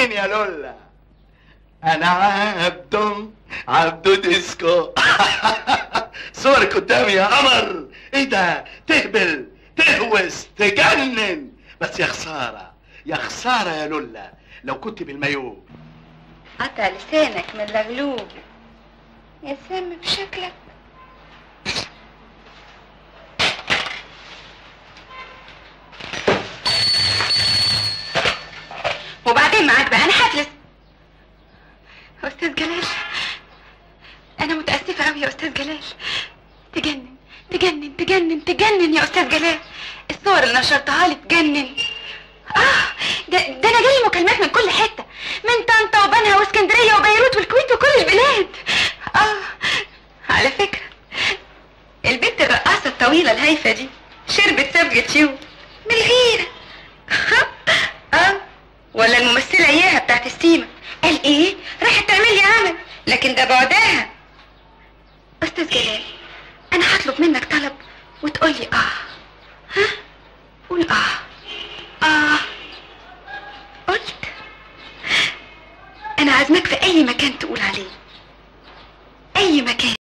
مين يا لولا انا عبدو عبدو ديسكو صورك قدامي يا قمر ايه ده تهبل تهوس تجنن بس يا خساره يا خساره يا لولا لو كنت بالمايو قطع لسانك من الغلوب يا سامي بشكلك وبعدين معاك بقى انا هجلس استاذ جلال انا متاسفه قوي يا استاذ جلال تجنن تجنن تجنن تجنن يا استاذ جلال الصور اللي نشرتها لي تجنن اه ده, ده انا جالي مكالمات من كل حته من طنطا وبنها واسكندريه وبيروت والكويت وكل البلاد اه على فكره البنت الرقاصه الطويله الهايفه دي شربت سبجة يو من الغيره اه ولا الممثله اياها بتاعت السيما قال ايه راحت تعمل لي عمل لكن ده بعدها استاذ جلال انا هطلب منك طلب وتقول لي اه ها قول اه اه قلت انا عازمك في اي مكان تقول عليه